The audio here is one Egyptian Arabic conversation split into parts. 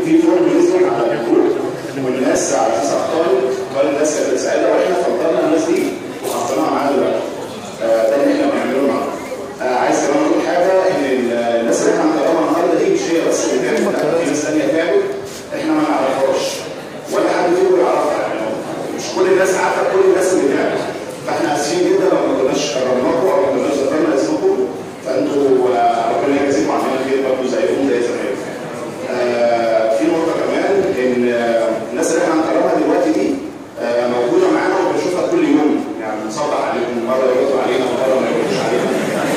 في فورم نزل على الجروب والناس على اساس اختارت اختار الناس اللي بتساعدها واحنا فضلنا الناس دي وحطيناها معانا دلوقتي آه، ده اللي احنا بنعمله النهارده آه، عايز كمان اقول حاجه ان ال- الناس اللي احنا هنكرمها النهارده دي مش هي بس اللي تعبت لا، في ناس ثانيه تعبت احنا ما نعرفهاش ولا حد فيكم يعرفها يعني مش كل الناس عارفه كل الناس اللي تعبت فاحنا اسفين جدا لو ما كناش كرمناكم او ما كناش ذكرنا اسمكم فانتوا آه، ربنا يجازيكم عملنا خير برضه زيكم زي زمان آه، في نقطه كمان ان آه، الناس اللي احنا هنكرمها دلوقتي دي آه، موجوده معانا وبنشوفها كل يوم يعني بنصبح عليهم مره يردوا علينا ومره ما يردوش علينا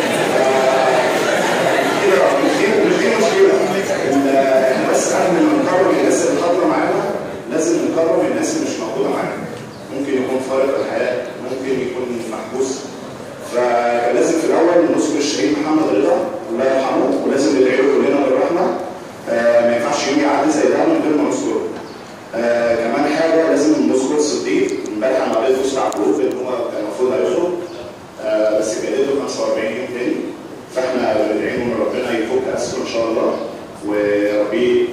كده مش دي مش دي مشكله ال- احنا بس قبل ما نكرم الناس اللي حاضره معانا لازم نكرم الناس اللي مش موجوده معانا ممكن يكون فارق الحياه ممكن يكون محبوس فلازم في الاول نذكر الشهيد محمد رضا الله يرحمه ولازم ندعي له كلنا بالرحمه آه ما ينفعش يوم يعدي زي ده من غير ما نذكره آه كمان حاجه لازم نذكر صديق امبارح انا قريت بوست على الجروب ان هو كان المفروض هيخرج آه بس جدده 45 يوم تاني فاحنا بندعي له ان ربنا يفك اسره ان شاء الله وربي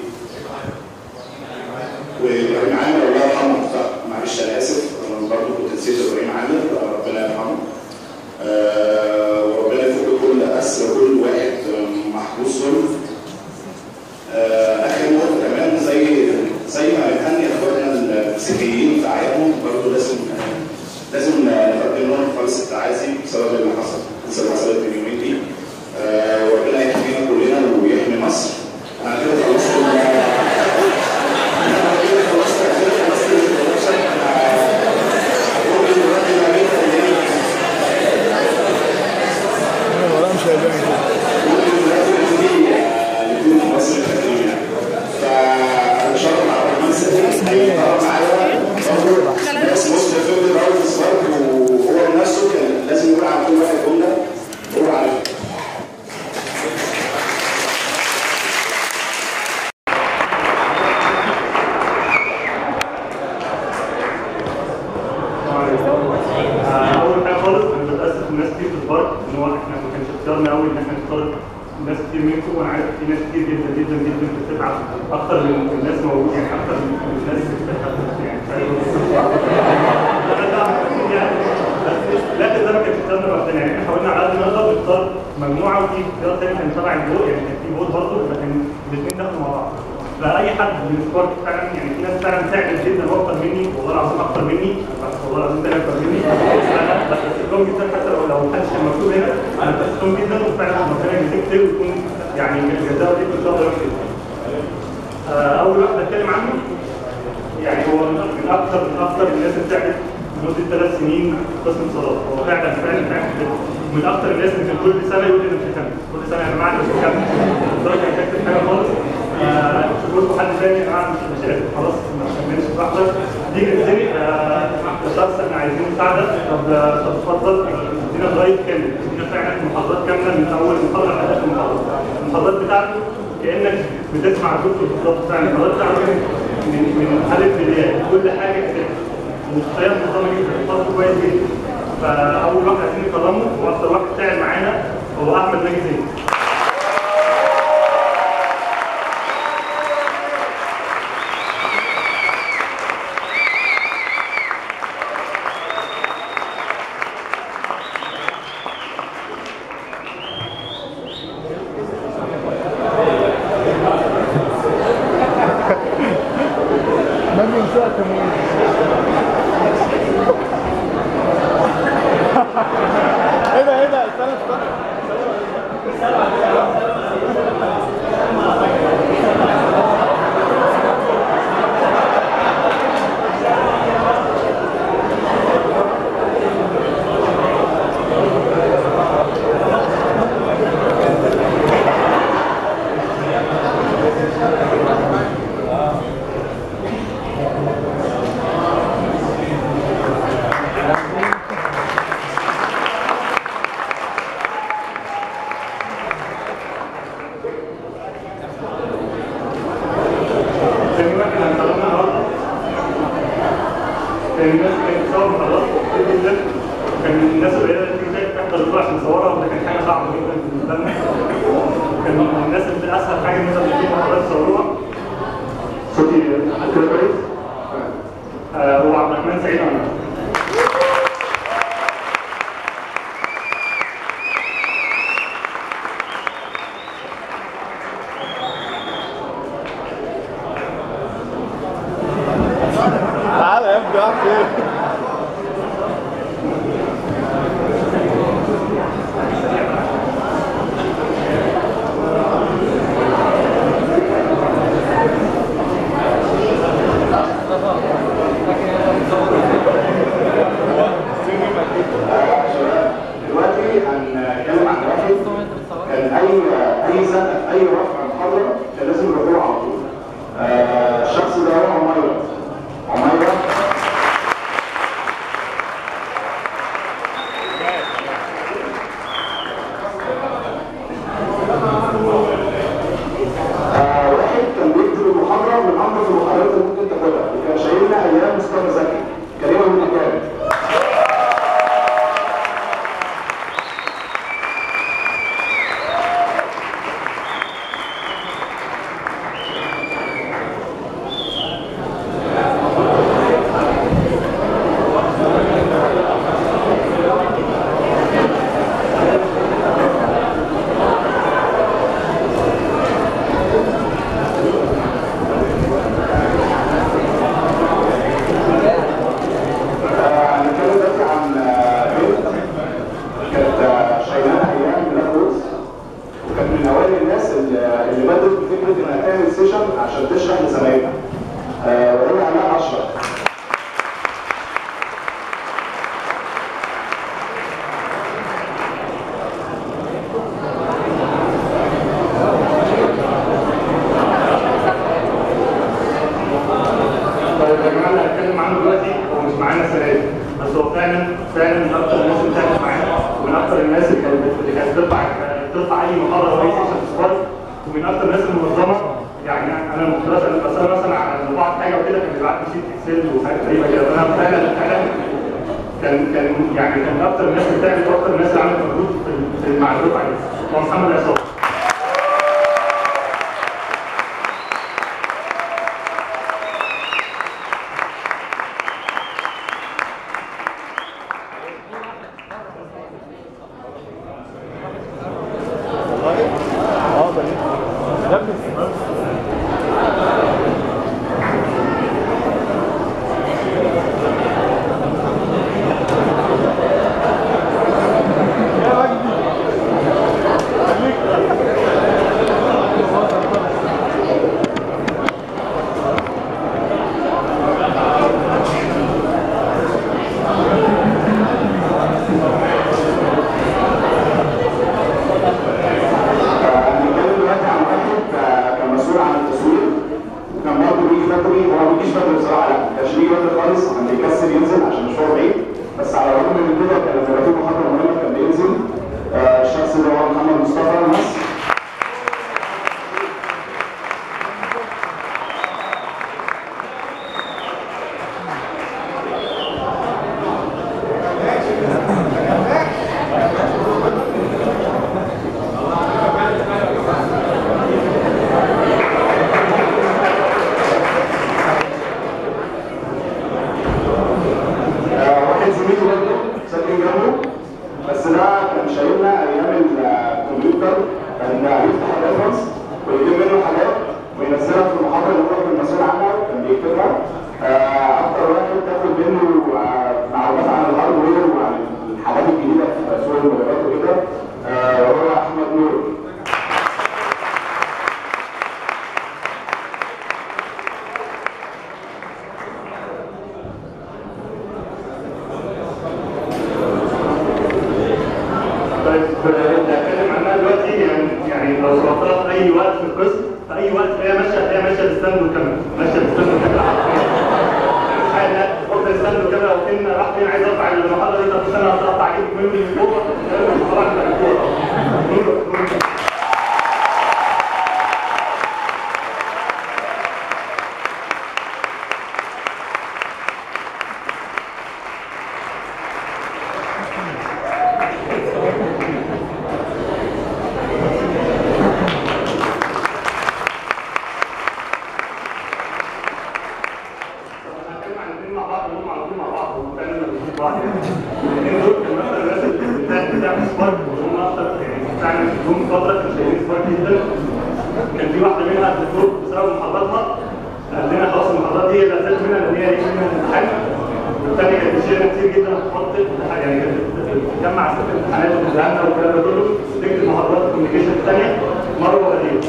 وابراهيم عامر الله يرحمه ف- معلش انا اسف انا برضه كنت نسيت ابراهيم عامر ربنا يرحمه آه وربنا يفك كل اسر كل واحد آه، محبوس ظلم آه، اخر نقطه كمان زي زي ما بنهني اخواتنا المسيحيين في اعيادهم برضه لازم لازم نقدم لهم خالص التعازي بسبب اللي حصل بسبب اللي حصلت من يومين دي آه، وربنا يحمينا كلنا ويحمي مصر انا كده خلصت ال- انا كده خلصت كده خلصت الانترودكشن ممكن دلوقتي نعمل تمرين. ولا مش هيبان كده ممكن دلوقتي نبتدي آه، نكون في مصر القديمه يعني. فانا شرف مع الرحمن سيدي هيتعرف معايا برضه ناس مسلم فيلم راوند سبارك وهو نفسه كان لازم يقول على كل واحد جمله هو عارفها آه، اول حاجه خالص انا بتاسف الناس كتير في البارك ان هو احنا ما كانش اختيارنا قوي ان احنا نختار ناس كتير منكم وانا عارف في ناس كتير جدا جدا جدا بتتعب اكتر من الناس موجود يعني اكتر من الناس اللي بتتعب يعني مش عارف أنا تعب كتير يعني بس لكن ده ما كانش اختيارنا لوحدنا يعني احنا حاولنا على قد ما نقدر نختار مجموعه وفي اختيار تاني كان تبع الجو يعني كان في فوت برضه لكن الاثنين دخلوا مع بعض فاي حد من السبورت فعلا يعني في ناس فعلا تعبت جدا واكتر مني والله العظيم اكتر مني بس والله العظيم ده اكتر مني انا بستفيدهم جدا حتى لو لو محدش كان مكتوب هنا انا بستفيدهم جدا وفعلا ربنا يجزيك خير ويكون يعني الجزاء ليك ان شاء الله يوم خير. آه، اول واحد اتكلم عنه يعني هو من من اكثر من اكثر الناس اللي تعبت لمده ثلاث سنين في قسم الصلاه هو فعلا فعلا فعلا من اكثر الناس اللي كان كل سنه يقول لي انا مش هكمل كل سنه يا جماعه انا مش هكمل لدرجه مش هكتب حاجه خالص آه، شوفوا لكم حد تاني يا جماعه مش مش قادر خلاص ما كملش براحتك دي جنزلي شخص احنا عايزين مساعده طب طب اتفضل ادينا لغايه كامل ادينا فعلا محاضرات كامله من اول محاضره لحد اخر محاضره المحاضرات بتاعته كانك بتسمع الدكتور بالظبط فعلا المحاضرات بتاعته من من الف للياء كل حاجه كده مستويات منظمه جدا خط كويس جدا فاول واحد عايزين نكرمه واكثر واحد تعب معانا هو احمد ناجي زين ما بينساها كمان ايه ده ايه ده استنى استنى تاني واحد هنكرمه النهارده كان الناس كانت بتصور محاضرات كتير جدا كان من الناس القليله اللي كانت تحضر الدور عشان نصورها وده كان حاجه صعبه جدا بالنسبه لنا كان من الناس اللي اسهل حاجه ان انت تجيب محاضرات تصوروها اي زنقه في اي رفع محاضره كان لازم يروحوا على طول آه، الشخص ده هو عميرة عميرة آه، واحد كان بيكتب المحاضرة من أنظف المحاضرات اللي ممكن تاخدها وكان شايلنا أيام مصطفى زكي كريمة من مكان آه، هنتكلم دلوقتي عن آه، بنت كانت آه، شايلاها ايام بلاك روز وكانت من اوائل الناس اللي اللي بدات بفكره انها تعمل سيشن عشان تشرح لزمايلها آه، وهي علاء اشرف طيب يا جماعه اللي هتكلم عنه دلوقتي هو مش معانا السنه دي بس هو فعلا فعلا من اكثر الناس اللي تعبت معانا ومن اكثر الناس اللي كانت اللي كانت ترفع ترفع اي محاضره او اي سيشن في سبورت ومن اكثر الناس المنظمه يعني انا مختلف انا بس انا مثلا على بعض حاجه وكده كان بيبعت لي شيت اكسل وحاجات غريبه كده فانا فعلا فعلا كان كان يعني كان من اكثر الناس اللي تعبت واكثر الناس اللي عملت مجهود في- في مع الدفعه دي هو محمد عصام اه ده ليه؟ ده ابن السماء يا وجدي خليك هنتكلم دلوقتي عن واحد آه، كان مسؤول عن التصوير وكان برضه بيجي بدري هو ما بيجيش بدري بصراحه لا ما كانش بيجي بدري خالص كان بيكسل ينزل عشان مشوار بعيد بس على الرغم من كده كان لما يبقى في محاضره مهمه كان بينزل آه، الشخص ده هو محمد مصطفى مصر آه، واحد زميله برضه ساكن جنبه بس ده كان شايلنا ايام الكمبيوتر كان بيفتح الريفرنس ويجيب منه حاجات وينزلها في المحاضره اللي هو كان مسؤول عنها كان بيكتبها آه، اكتر واحد تاخد منه آه، معلومات عن الهاردوير وعن الحاجات الجديده في سوق الموبايلات وكده آه، هو احمد نور طيب اللي هتكلم عنها دلوقتي يعني يعني لو صورتها في اي وقت في القسم في اي وقت هي ماشيه هي ماشيه بالستاند والكاميرا ماشيه بالستاند والكاميرا حرفيا مش حاجه قلت الستاند والكاميرا وفين راح فين عايز اقطع المحاضره دي طب استنى هتقطع اجيب مهم من جوه طبعا من جوه هنتكلم عن الاثنين مع بعض هم على طول مع بعض هم فعلا بيشوفوا بعض يعني الاثنين دول كانوا اكتر الناس اللي بتاعت بتعمل سبارك وهم اكتر يعني بتعمل لهم فتره كانوا شايلين سبارك جدا كان في واحده منها الدكتور بسبب محاضراتها قال لنا خلاص المحاضرات دي لا زالت منها لان هي ليش منها الامتحان والثانيه كانت بتشيلنا كتير جدا وتحط يعني كانت بتجمع ست امتحانات وتديها لنا والكلام ده كله تكتب محاضرات الكوميونيكيشن الثانيه مره وغدير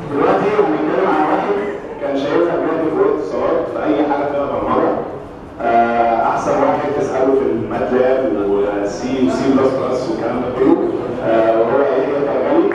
دلوقتي هنتكلم عن واحد كان شايفها بجد في وقت الصلاه في اي حاجه فيها برمجه آه، احسن واحد تساله في الماتلاب وسي وسي بلس بلس والكلام ده كله آه، وهو يحيى فرغلي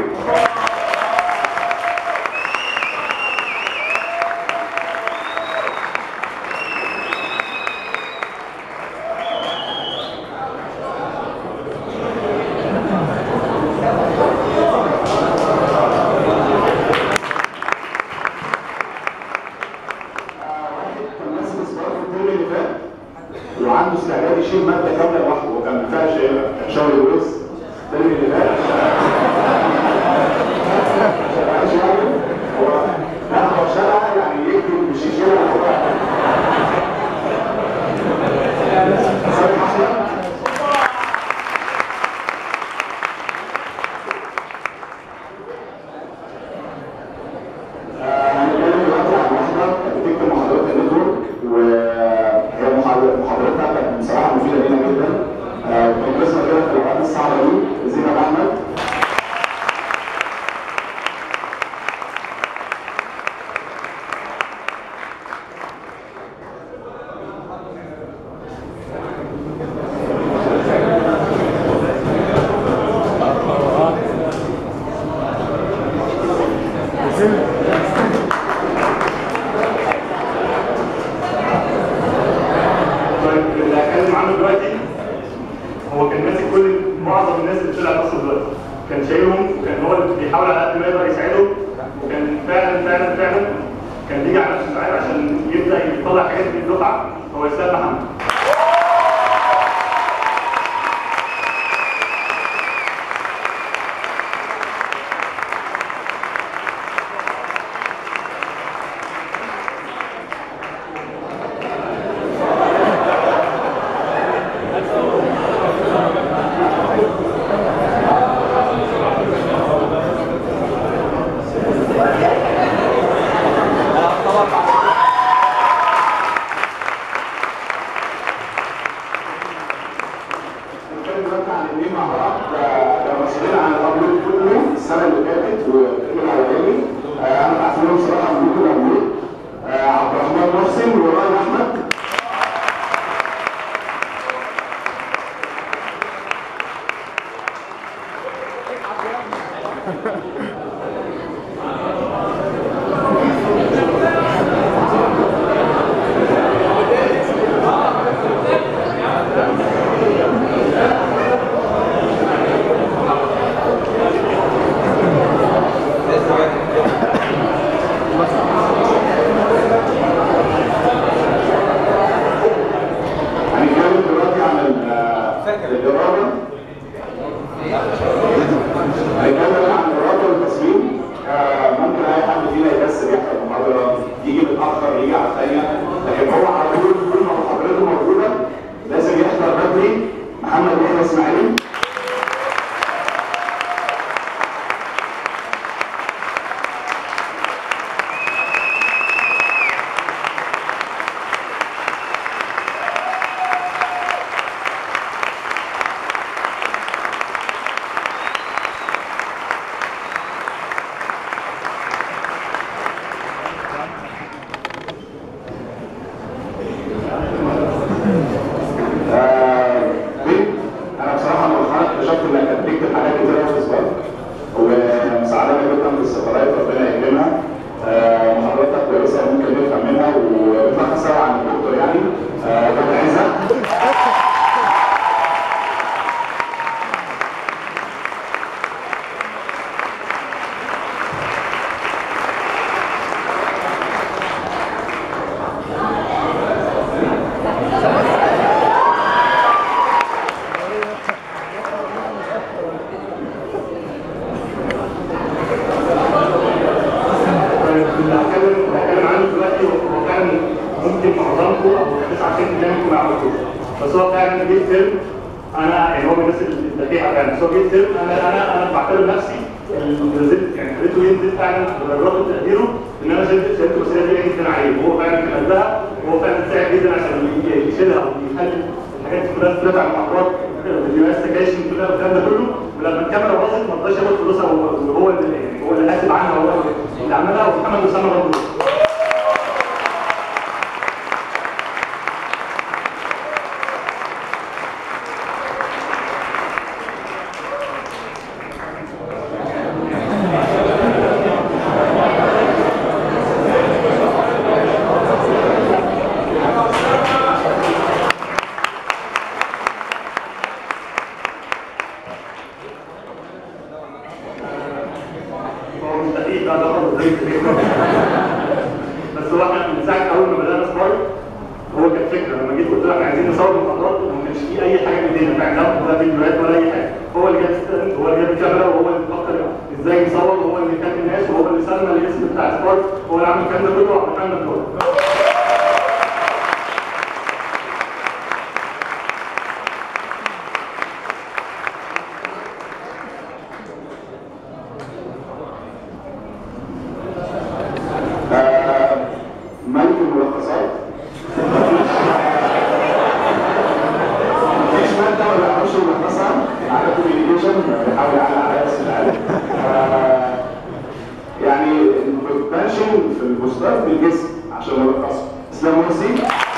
واحد كان ماسك سبارك الترم اللي فات وعنده استعداد يشيل ماده كامله لوحده وكان بالفعل شايلها كان شاور الويس الترم اللي فات معلش يعني هو لا هو شالها يعني يكتب مش يشيلها هو صالح احمد هنتكلم دلوقتي عن واحدة كانت بتكتب محاضرات النتورك وهي محاضر- محاضرتها كانت بصراحة مفيدة لينا جدا آه، وكانت بتسمع كده في الأوقات الصعبة دي زينب أحمد طيب اللي هتكلم عنه دلوقتي هو كان ماسك كل معظم الناس اللي طلعت اصلا دلوقتي كان شايلهم وكان هو اللي بيحاول على قد ما يقدر يساعدهم وكان فعلا فعلا فعلا كان بيجي على نفسه ساعات عشان يبدا يطلع حاجات من الدفعه هو اسلام محمد هنتكلم دلوقتي عن الاثنين مع بعض آه، كانوا مسؤولين عن الابلود كله السنة اللي فاتت والترم الأولاني آه، أنا بعت لهم بصراحة مبروك الأبلود آه، عبد الرحمن محسن ورائد أحمد هنتكلم دلوقتي عن ال- الإرادة هنتكلم عن الإرادة والتصميم آه، ممكن أي حد فينا يكسر يحضر محاضرة يجي متأخر يجي على الثانية لكن هو على طول طول ما محاضرته موجودة لازم يحضر بدري محمد يحيى إسماعيل آه، بنت انا بصراحه مرحله اكتشفت انها كانت بتكتب حاجات كتير قوي في سبارك ومساعدانا جدا في السفرات ربنا يكرمها آه، محاضراتها كويسه ممكن نفهم منها وبنفهم سوا عن الدكتور يعني آه، كانت عايزه طيب اللي هتكلم اللي هتكلم عنه دلوقتي هو فعلا ممكن معظمكم او 99% منكم ما يعرفوش بس هو فعلا جه فيلم انا يعني هو من الناس الدقيقه فعلا بس هو جه فيلم انا انا انا بعتبر نفسي اللي نزلت يعني خليته ينزل فعلا بدرجاته وتقديره ان انا شلت شلت المسؤوليه دي جدا عليه وهو فعلا كان قدها وهو فعلا ساعد جدا عشان ي- يشيلها ويخلي الحاجات دي كلها تدفع المحاضرات فيديوهات سكاشن كلها والكلام ده كله ولما الكاميرا باظت ما رضاش ياخد فلوسها وهو وهو اللي يعني هو اللي حاسب عنها هو اللي اللي عملها ومحمد اسامه برضه هو مستحيل بقى ده برضه زي كده. بس هو احنا من ساعه اول ما بدانا سبارك هو كانت فكره لما جيت قلت له احنا عايزين نصور محاضرات وما كانش فيه اي حاجه من ايدينا فعلا ولا فيديوهات ولا اي حاجه هو اللي جاب ستاند هو اللي جاب الكاميرا وهو اللي فكر ازاي نصور وهو اللي كان الناس وهو اللي سلم الاسم بتاع سبارك هو اللي عمل الكلام ده كله وعملنا كله آه، ملك الملخصات مفيش مادة ما بيعرفش يلخصها على كوميونيكيشن بيحاول يعلق عليها بس العلم آه، يعني البنشن في البوستات بالجسم عشان نلخصه اسلام مرسي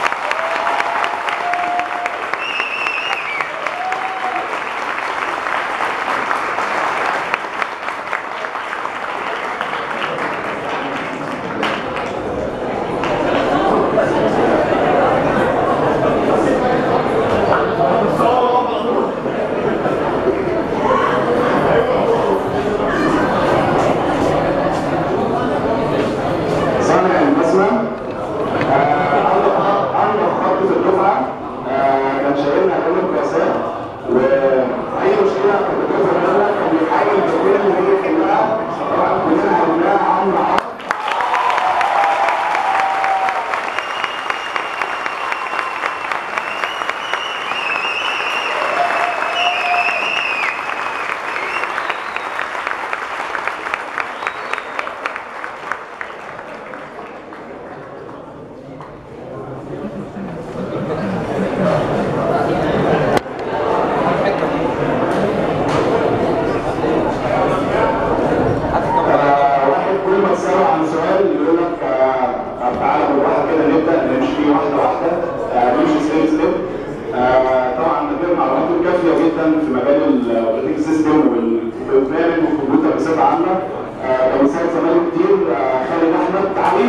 صانع البسمة آه، عنده عنده خط في الدفعة آه، كان شايلنا كل القياسات وأي مشكلة في الدفعة منها كان بيحاول بكل اللي هي يحلها طبعا كلنا عملناها عمرو عمرو آه، واحد كل ما تسأله عن سؤال يقول لك آه، طب تعالى بالراحه كده نبدا نمشي واحده واحده آه، نمشي ستيب ستيب طبعا من غير معلوماته الكافيه جدا في مجال الاوبريتنج سيستم والبرنامج والكمبيوتر بصفه عامه آه، كان بيساعد زمايله كتير آه، خالد احمد علي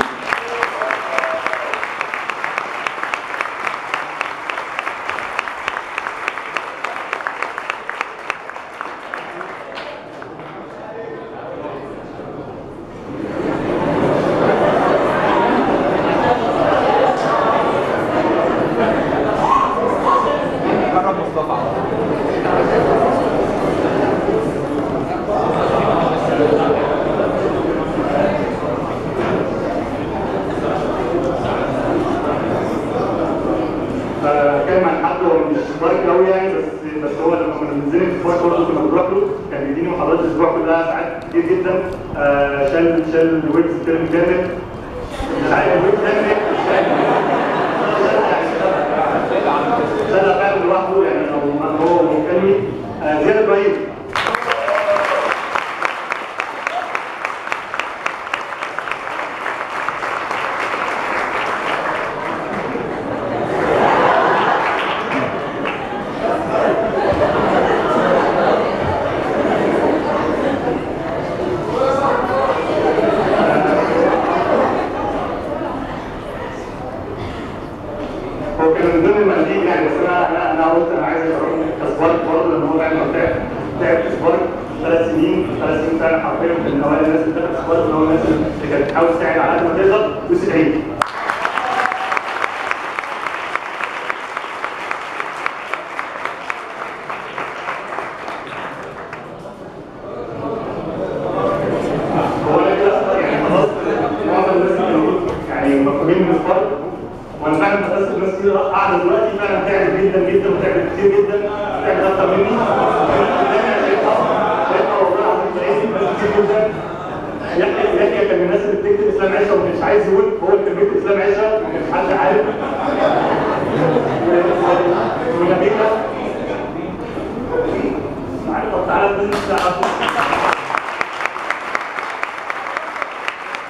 فكان مع حد هو مش سبارك قوي يعني بس بس هو لما كنا بننزل في سبارك برضه كنا بنروح له كان بيديني محاضرات الاسبوع كلها ساعات كتير جدا آه، شال شال ويبس ترم كامل مش عارف الويبس كامل شالها فعلا لوحده يعني لو هو مكلمي آه، زياد ابراهيم هو كان من ضمن المنديل يعني بس انا انا انا قلت انا عايز اجربه كسبارك برضه لان هو فعلا تعب تعب في سبارك ثلاث سنين ثلاث سنين فعلا حرفيا من اوائل الناس اللي دخلت سبارك اللي هو الناس اللي كانت بتحاول تساعد على قد ما تقدر وتسعيد هو انا كده اصلا يعني خلاص معظم الناس اللي كانوا يعني مفهومين من الفرق وانا فعلا بحس الناس كتير قاعده دلوقتي فعلا تعب جدا جدا وتعب كتير جدا تعب اكتر مني انا شايفها شايفها والله العظيم بلاقي ناس كتير جدا يحيى يحيى كان من الناس اللي بتكتب اسلام عيشه وما كانش عايز يقول هو اللي كان بيكتب اسلام عيشه ما كانش حد عارف ونبيله معلش طب تعالى ننزل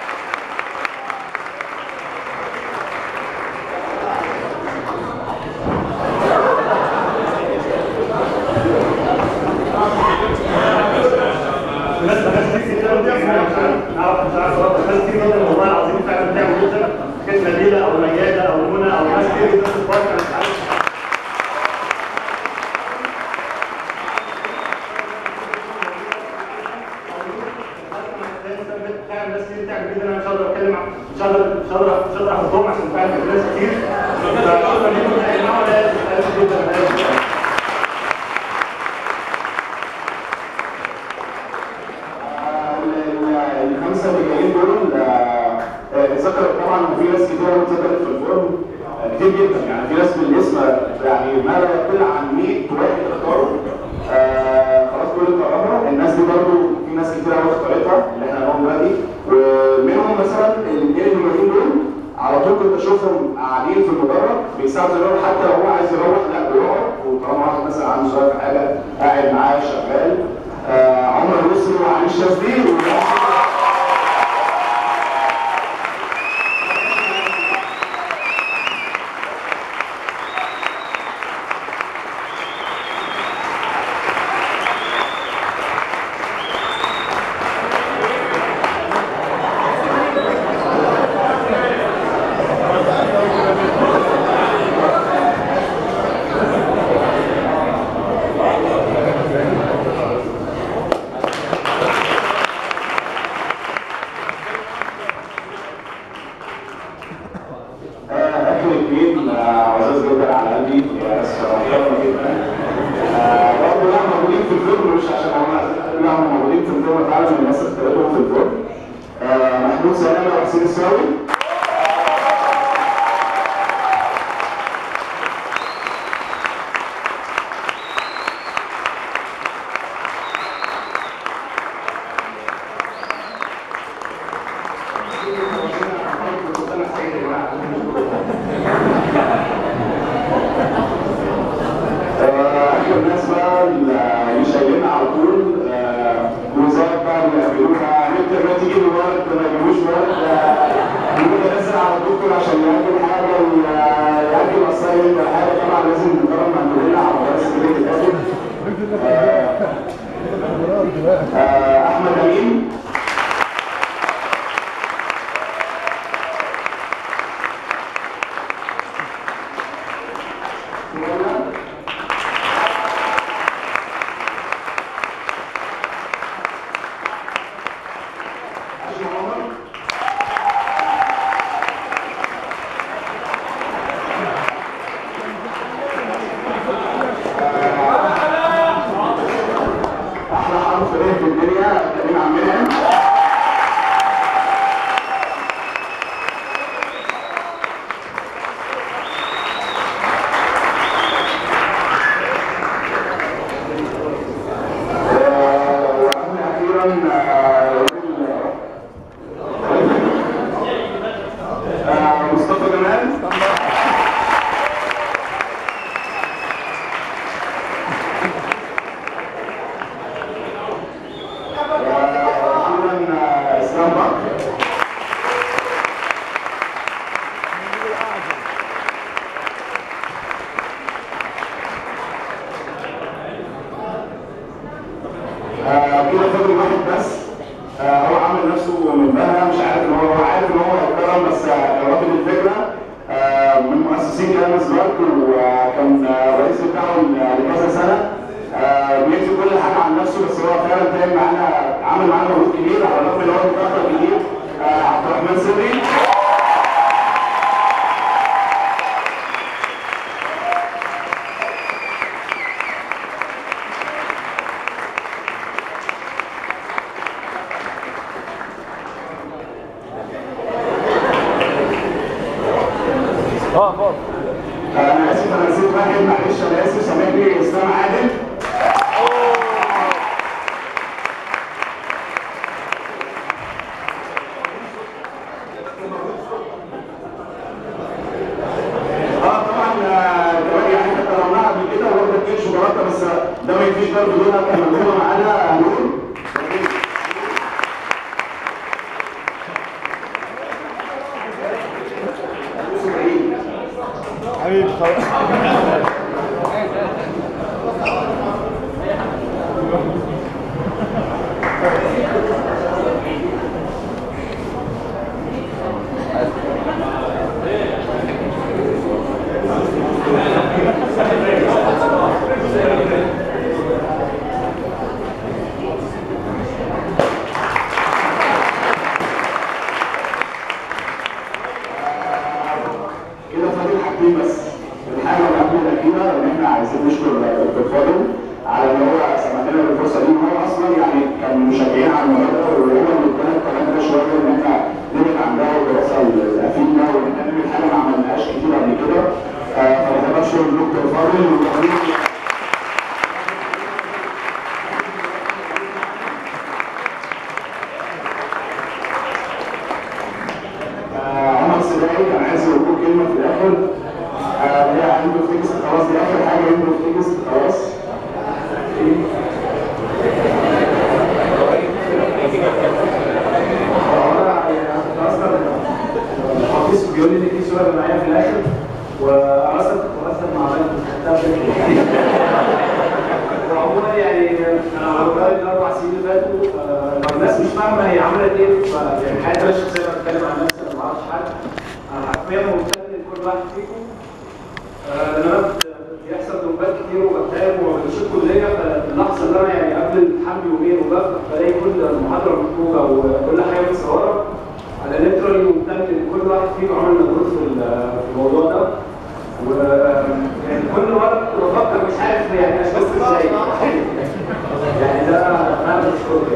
واحد مش عارف ربط ناس كتير جدا والله العظيم فعلا بتعمل جدا كانت نبيله او مياده او منى او ناس كتير جدا في البارك انا مش عارف فعلا ناس كتير بتعمل جدا انا مش هقدر اتكلم عن- مش هقدر مش هقدر مش هقدر احطهم عشان فعلا كانت ناس كتير فشكرا لكم يا جماعه ولا اسف جدا انا اسف الخمسه اللي جايين دول آه، آه، اتذكرت طبعا وفي ناس كتير قوي اتذكرت في الفورم آه، كتير جدا يعني في ناس بالاسم يعني ما لا يقل عن 100 واحد اختاروا آه، خلاص كل الكرامه الناس دي برضو في ناس كتير قوي اختارتها اللي احنا هنقول دلوقتي ومنهم مثلا الاثنين اللي جايين دول على طول كنت اشوفهم قاعدين في المدرج بيساعدوا زرار حتى لو هو عايز يروح لا بيقعد وطالما واحد مثلا عنده سؤال في حاجه قاعد معاه شغال آه، عمر يسري وعلي الشاذلي وناس اكل البيت عزيز جدا على قلبي ناس محترمه جدا آه، برضه لا موجودين في الفيلم مش عشان هم لا هم موجودين في الفيلم فعلا من الناس اللي اختارتهم في الفيلم آه، محمود سلامه وحسين الساوي اخر ناس بقى اللي شايلينها على طول آه، وزاد بقى اللي قابلوها انت ما تيجي الورد ما يجيبوش ورد يقول نزل على الدكتور عشان ياكل حاجه ي- ياكل اصايل ولا حاجه طبعا لازم نكرم مندوبنا على مدرسه كليه الادب آه، آه، احمد امين احلى حرف ايه في الدنيا كريم عم منعم آه، وأما أخيراً آه، آه، مصطفى جمال واخيرا اسلام بكر آه، كده فاضل واحد بس آه، هو عامل نفسه من بها مش عارف ان هو هو عارف ان هو هيتكرم بس آه، رافض الفكره آه، من مؤسسين كلامس بارك وكان آه، الرئيس بتاعه لكذا سنه آه، بيكتب كل حاجه عن نفسه بس هو فعلا تعمل معانا عمل معانا مجهود كبير على الرغم ان هو متاخر كتير آه، عبد الرحمن سري اه خالص آه، انا اسف انا نسيت واحد معلش انا اسف سامحني اسلام عادل اه طبعا آه، كمان يعني احنا كرمناها قبل كده وورده كيك شوكولاته بس ده ما يجيش برضه دول كان مكتوبه معانا نور حبيبي خلاص فاضل آه، عمر سباعي كان عايز يقول كلمه في الاخر آه، هي عنده تكست خلاص دي اخر حاجه عنده تكست خلاص الحفيظ بيقول لي ان في سؤال معايا في الاخر وانا اصلا كنت بهزر مع بنت خدتها بجد. وعموما يعني انا على مدار الاربع سنين اللي فاتوا آه، لو الناس مش فاهمه هي عملت ايه ف- يعني حياتي انا الشخصيه انا بتكلم عن نفسي انا ما اعرفش حد انا حرفيا ممتن لكل واحد فيكم آه، لان انا بت- بيحصل ذنوبات كتير وبتعب وما بديش الكليه فاللحظه اللي انا يعني قبل الامتحان بيومين وبفتح بلاقي كل المحاضره مكتوبه وكل حاجه متصوره انا ليترالي ممتن لكل واحد فيكم عمل مجهود في ال- في الموضوع ده و يعني كل وقت كنت بفكر مش عارف يعني اشوف ازاي يعني ده انا بشكرك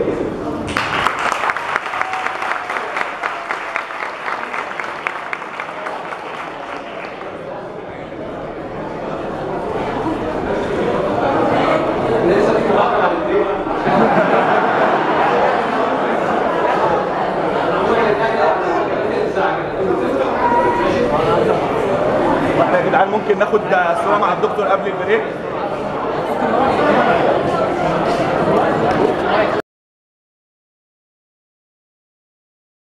لسه في واحده على الفيديو واحنا يا جدعان ممكن ناخد صوره مع الدكتور قبل البريك